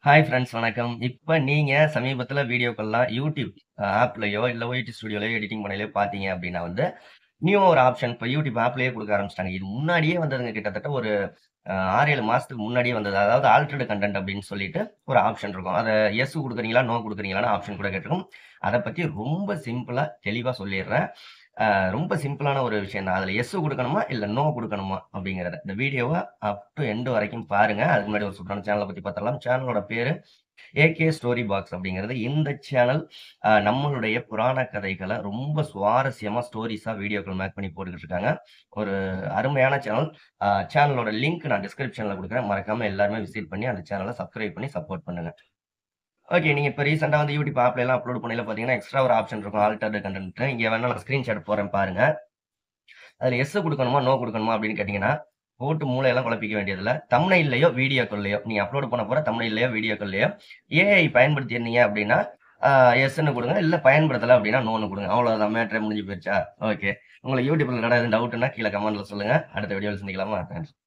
Hi friends வணக்கம். இப்ப நீங்க சமீபத்தில வீடியோக்கள்லாம் YouTube ஆப்லயோ, இல்ல OTT ஸ்டுடியோலயோ எடிட்டிங் பண்ணயிலயோ பார்த்தீங்க அப்டின்னா வந்து, நியூவா ஒரு ஆப்ஷன் இப்ப YouTube ஆப்லயே குடுக்க ஆரம்பிச்சுட்டாங்க. இது முன்னாடியே வந்ததுங்க கிட்டத்தட்ட ஒரு அ 6, 7 மாசத்துக்கு முன்னாடியே வந்தது. அதாவது ஆல்டர்டு கன்டென்ட் அப்டின்னு சொல்லிட்டு ஒரு ஆப்ஷன் இருக்கும். அத எஸ் குடுக்குறீங்களா? நோ குடுக்குறீங்களான்னு ஆப்ஷன் கூட கேட்டிருக்கும். அத பத்தி ரொம்ப சிம்பிளா, தெளிவா சொல்லிர்றேன். அ ரொம்ப சிம்பிளான ஒரு விஷயம் தான். அதுல எஸ் குடுக்கணுமா? இல்ல நோ குடுக்கணுமா? அப்டிங்கிறத. இந்த வீடியோவ அப் டூ எண்ட் வரைக்கும் பாருங்க. அதுக்கு முன்னாடி ஒரு சூப்பரான சேனல பத்தி பாத்துரலாம். சேனலோட பேரு ஏகே ஸ்டோரி பாக்ஸ் அப்டிங்கிறது. இந்த சேனல் அ நம்மளுடைய புராண கதைகள ரொம்ப சுவாரஸ்யமா ஸ்டோரீஸா வீடியோக்கள் மேக் பண்ணி போட்டுக்கிட்டு இருக்காங்க. ஒரு அருமையான சேனல். அ சேனலோட லிங்க் நான் டிஸ்கிரிப்ஷன்ல குடுக்குறேன். மறக்காம எல்லாருமே விசிட் பண்ணி அந்த சேனல சப்ஸ்கிரைப் பண்ணி சப்போர்ட் பண்ணுங்க. ஓகே. நீங்க இப்ப ரீசென்ட்டா வந்து YouTube ஆப்லலாம் அப்லோட் பண்ணயில பார்த்தீங்கன்னா, எக்ஸ்ட்ரா ஒரு ஆப்ஷன் இருக்கும். ஆல்டர்டு கன்டென்ட்ன்னு. இங்க வேணா நான் ஸ்கிரீன்ஷாட் போடுறேன் பாருங்க. அதுல எஸ் குடுக்கணுமா? நோ குடுக்கணுமா? அப்டின்னு கேட்டீங்கன்னா, போட்டு மூளையெல்லாம் குழப்பிக்க வேண்டியதில்ல. தம்ப்நெயில்லயோ, வீடியோக்கள்லயோ நீங்க அப்லோட் பண்ண போற தம்ப்நெயில்லயோ, வீடியோக்கள்லயோ ஏஐ பயன்படுத்தியிருந்தீங்க அப்டின்னா, அ எஸ்ன்னு குடுங்க. இல்ல பயன்படுத்தல அப்டின்னா நோன்னு குடுங்க. அவ்வளவுதான் மேட்டரே முடிஞ்சு போயிருச்சா? ஓகே. உங்களுக்கு YouTubeல என்னடா எதுவும் டவுட்ன்னா கீழ கமெண்ட்ல சொல்லுங்க. அடுத்த வீடியோல சந்திக்கலாமா? தேங்க்ஸ்.